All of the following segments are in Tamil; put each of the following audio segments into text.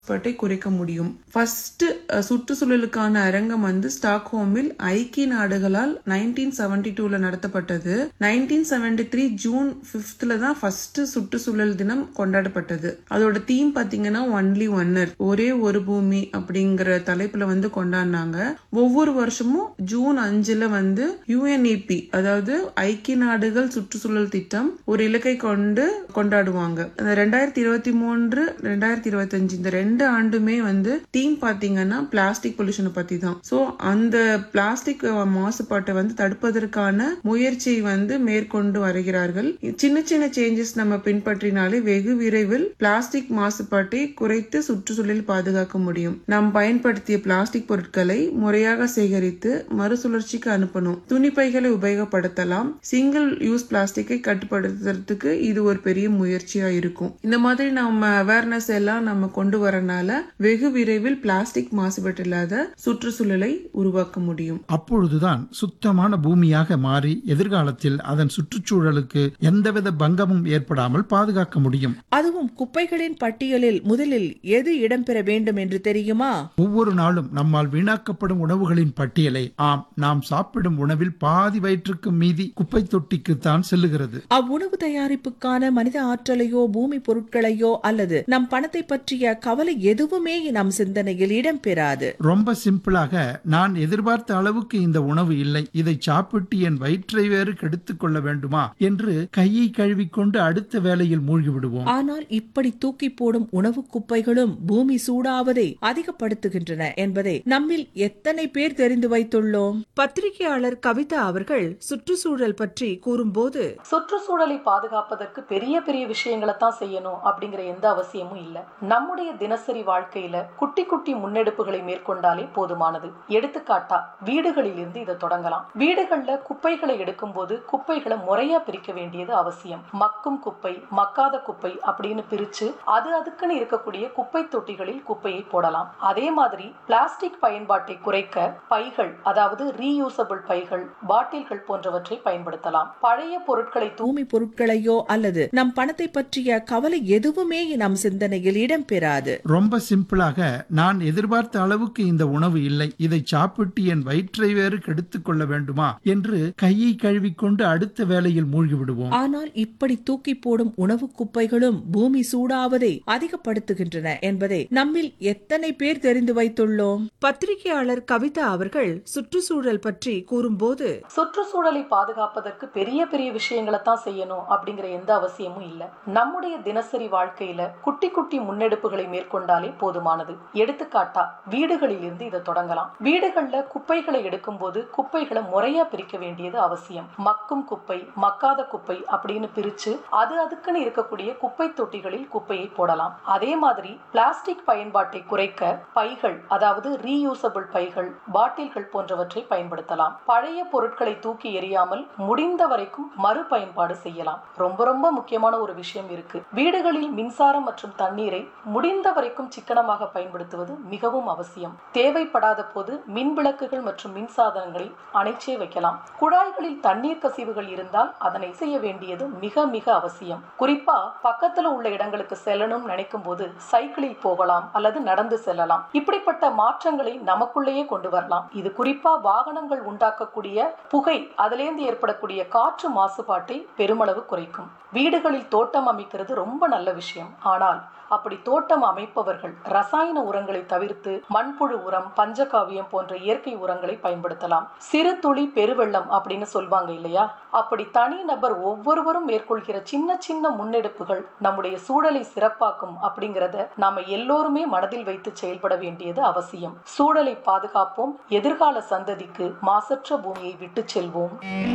மாசுபாட்டை குறைக்க முடியும் ஃபர்ஸ்ட் சுற்றுச்சூழலுக்கான அரங்கம் வந்து ஸ்டாக்ஹோமில் ஐக்கிய நாடுகளால் நைன்டீன் செவன்டி டூல நடத்தப்பட்டது நைன்டீன் செவன்டி த்ரீ ஜூன் பிப்த்ல தான் ஃபர்ஸ்ட் சுற்றுச்சூழல் தினம் கொண்டாடப்பட்டது அதோட தீம் பாத்தீங்கன்னா ஒன்லி ஒன்னர் ஒரே ஒரு பூமி அப்படிங்கிற தலைப்புல வந்து கொண்டாடினாங்க ஒவ்வொரு வருஷமும் ஜூன் அஞ்சுல வந்து யுஎன்இபி அதாவது ஐக்கிய நாடுகள் சுற்றுச்சூழல் திட்டம் ஒரு இலக்கை கொண்டு கொண்டாடுவாங்க அந்த ரெண்டாயிரத்தி இருபத்தி மூன்று ரெண்டாயிரத்தி இருபத்தி அஞ்சு இந்த ரெண்டு ஆண்டுமே வந்து தீம் பாத்தீங்கன்னா பிளாஸ்டிக் பொல்யூஷனை பத்தி தான் சோ அந்த பிளாஸ்டிக் மாசுபாட்டை வந்து தடுப்பதற்கான முயற்சியை வந்து மேற்கொண்டு வருகிறார்கள் சின்ன சின்ன சேஞ்சஸ் நம்ம பின்பற்றினாலே வெகு விரைவில் பிளாஸ்டிக் மாசுபாட்டை குறைத்து சுற்றுச்சூழலில் பாதுகாக்க முடியும் நாம் பயன்படுத்திய பிளாஸ்டிக் பொருட்களை முறையாக சேகரித்து மறுசுழற்சிக்கு அனுப்பணும் துணிப்பைகளை உபயோகப்படுத்தலாம் சிங்கிள் யூஸ் பிளாஸ்டிக்கை கட்டுப்படுத்துறதுக்கு இது ஒரு பெரிய முயற்சியா இருக்கும் இந்த மாதிரி நம்ம அவேர்னஸ் எல்லாம் நம்ம கொண்டு வரனால வெகு விரைவில் பிளாஸ்டிக் மாசுபாடு இல்லாத சுற்றுச்சூழலை உருவாக்க முடியும் அப்பொழுதுதான் சுத்தமான பூமியாக மாறி எதிர்காலத்தில் அதன் சுற்றுச்சூழலுக்கு எந்தவித பங்கமும் ஏற்படாமல் பாதுகாக்க முடியும் அதுவும் குப்பைகளின் பட்டியலில் முதலில் எது இடம்பெற வேண்டும் என்று தெரியுமா ஒவ்வொரு நாளும் நம்மால் வீணாக்கப்படும் உணவுகளின் பட்டியலை ஆம் நாம் சாப்பிடும் உணவில் பாதி வயிற்றுக்கு மீதி குப்பை தொட்டிக்குத்தான் செல்லுகிறது அவ்வுணவு தயாரிப்புக்கான மனித ஆற்றலையோ பூமி பொருட்களையோ அல்லது நம் பணத்தை பற்றிய கவலை எதுவுமே நம் சிந்தனையில் இடம்பெறாது ரொம்ப சிம்பிளாக நான் எதிர்பார்த்த அளவுக்கு இந்த உணவு இல்லை இதை சாப்பிட்டு என் வயிற்றை வேறு கெடுத்துக் கொள்ள வேண்டுமா என்று கையை கழுவிக்கொண்டு அடுத்த வேலையில் மூழ்கி விடுவோம் ஆனால் இப்படி தூக்கி போடும் உணவு குப்பைகளும் பூமி சூடாவதை அதிகப்படுத்துகின்றன என்பதை நம்மில் எத்தனை பேர் தெரிந்து வைத்துள்ளோம் பத்திரிகையாளர் கவிதா அவர்கள் சுற்றுச்சூழல் பற்றி கூறும்போது சுற்றுச்சூழலை பாதுகாப்பதற்கு பெரிய பெரிய விஷயங்களை தான் செய்யணும் அப்படிங்கிற எந்த அவசியமும் இல்ல நம்முடைய தினசரி வாழ்க்கையில குட்டி குட்டி முன்னெடுப்புகளை மேற்கொண்டாலே போதுமானது எடுத்துக்காட்டா வீடுகளில் இருந்து இதை தொடங்கலாம் வீடுகள்ல குப்பைகளை எடுக்கும் போது குப்பைகளை முறையா பிரிக்க வேண்டியது அவசியம் மக்கும் குப்பை மக்காத குப்பை அப்படின்னு பிரிச்சு அது அதுக்குன்னு இருக்கக்கூடிய குப்பை தொட்டிகளில் குப்பையை போடலாம் அதே மாதிரி பிளாஸ்டிக் பயன்பாட்டை குறைக்க பைகள் அதாவது ரீயூசபிள் பைகள் பாட்டில்கள் போன்றவற்றை பயன்படுத்தலாம் பழைய பொருட்களை தூ பூமி பொருட்களையோ அல்லது நம் பணத்தை பற்றிய கவலை எதுவுமே நம் சிந்தனையில் இடம்பெறாது ரொம்ப சிம்பிளாக நான் எதிர்பார்த்த அளவுக்கு இந்த உணவு இல்லை இதை சாப்பிட்டு என் வயிற்றை வேறு கெடுத்துக் கொள்ள வேண்டுமா என்று கையை கழுவிக்கொண்டு அடுத்த வேலையில் மூழ்கி விடுவோம் ஆனால் இப்படி தூக்கி போடும் உணவு குப்பைகளும் பூமி சூடாவதை அதிகப்படுத்துகின்றன என்பதை நம்மில் எத்தனை பேர் தெரிந்து வைத்துள்ளோம் பத்திரிகையாளர் கவிதா அவர்கள் சுற்றுச்சூழல் பற்றி கூறும்போது சுற்றுச்சூழலை பாதுகாப்பதற்கு பெரிய பெரிய விஷயங்களை தான் செய்யணும் அப்படிங்கிற எந்த அவசியமும் இல்ல நம்முடைய தினசரி வாழ்க்கையில குட்டி குட்டி முன்னெடுப்புகளை மேற்கொண்டாலே போதுமானது எடுத்துக்காட்டா வீடுகளில் இருந்து இதை தொடங்கலாம் வீடுகள்ல குப்பைகளை எடுக்கும் போது குப்பைகளை முறையா பிரிக்க வேண்டியது அவசியம் மக்கும் குப்பை மக்காத குப்பை அப்படின்னு பிரிச்சு அது அதுக்குன்னு இருக்கக்கூடிய குப்பை தொட்டிகளில் குப்பையை போடலாம் அதே மாதிரி பிளாஸ்டிக் பயன்பாட்டை குறைக்க பைகள் அதாவது ரீயூசபிள் பைகள் பாட்டில்கள் போன்றவற்றை பயன்படுத்தலாம் பழைய பொருட்களை தூக்கி எறியாமல் முடிந்த வரைக்கும் மறுபயன்பாடு செய்யலாம் ரொம்ப ரொம்ப முக்கியமான ஒரு விஷயம் இருக்கு வீடுகளில் மின்சாரம் மற்றும் தண்ணீரை முடிந்த வரைக்கும் சிக்கனமாக பயன்படுத்துவது மிகவும் அவசியம் தேவைப்படாத போது மின் விளக்குகள் மற்றும் மின்சாதனங்களை அணைச்சே வைக்கலாம் குழாய்களில் தண்ணீர் கசிவுகள் இருந்தால் அதனை செய்ய வேண்டியது மிக மிக அவசியம் குறிப்பா பக்கத்துல உள்ள இடங்களுக்கு செல்லணும் நினைக்கும் போது சைக்கிளில் போகலாம் அல்லது நடந்து செல்லலாம் இப்படிப்பட்ட மாற்றங்களை நமக்குள்ளேயே கொண்டு வரலாம் இது குறிப்பா வாகனங்கள் உண்டாக்கக்கூடிய புகை அதிலேந்து ஏற்படக்கூடிய காற்று மாசுபாட்டை பெருமளவு குறைக்கும் வீடுகளில் தோட்டம் அமைக்கிறது ரொம்ப நல்ல விஷயம் ஆனால் அப்படி தோட்டம் அமைப்பவர்கள் ரசாயன உரங்களை தவிர்த்து மண்புழு உரம் பஞ்சகாவியம் போன்ற இயற்கை உரங்களை பயன்படுத்தலாம் சிறு துளி பெருவெள்ளம் அப்படின்னு சொல்வாங்க இல்லையா அப்படி தனி நபர் ஒவ்வொருவரும் மேற்கொள்கிற சின்ன சின்ன முன்னெடுப்புகள் நம்முடைய சூழலை சிறப்பாக்கும் அப்படிங்கறத நாம எல்லோருமே மனதில் வைத்து செயல்பட வேண்டியது அவசியம் சூழலை பாதுகாப்போம் எதிர்கால சந்ததிக்கு மாசற்ற பூமியை விட்டு செல்வோம்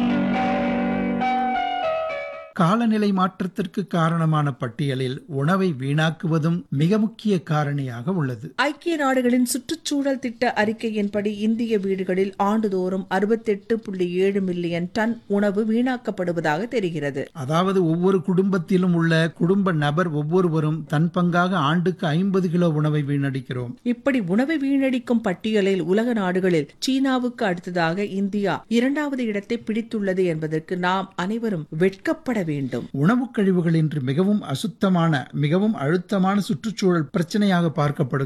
காலநிலை மாற்றத்திற்கு காரணமான பட்டியலில் உணவை வீணாக்குவதும் மிக முக்கிய காரணியாக உள்ளது ஐக்கிய நாடுகளின் சுற்றுச்சூழல் திட்ட அறிக்கையின்படி இந்திய வீடுகளில் ஆண்டுதோறும் அறுபத்தெட்டு புள்ளி ஏழு மில்லியன் டன் உணவு வீணாக்கப்படுவதாக தெரிகிறது அதாவது ஒவ்வொரு குடும்பத்திலும் உள்ள குடும்ப நபர் ஒவ்வொருவரும் தன் பங்காக ஆண்டுக்கு ஐம்பது கிலோ உணவை வீணடிக்கிறோம் இப்படி உணவை வீணடிக்கும் பட்டியலில் உலக நாடுகளில் சீனாவுக்கு அடுத்ததாக இந்தியா இரண்டாவது இடத்தை பிடித்துள்ளது என்பதற்கு நாம் அனைவரும் வெட்கப்பட வேண்டும் உணவுக் கழிவுகள் இன்று மிகவும் அசுத்தமான மிகவும் அழுத்தமான சுற்றுச்சூழல் பிரச்சனையாக பார்க்கப்படுகிறது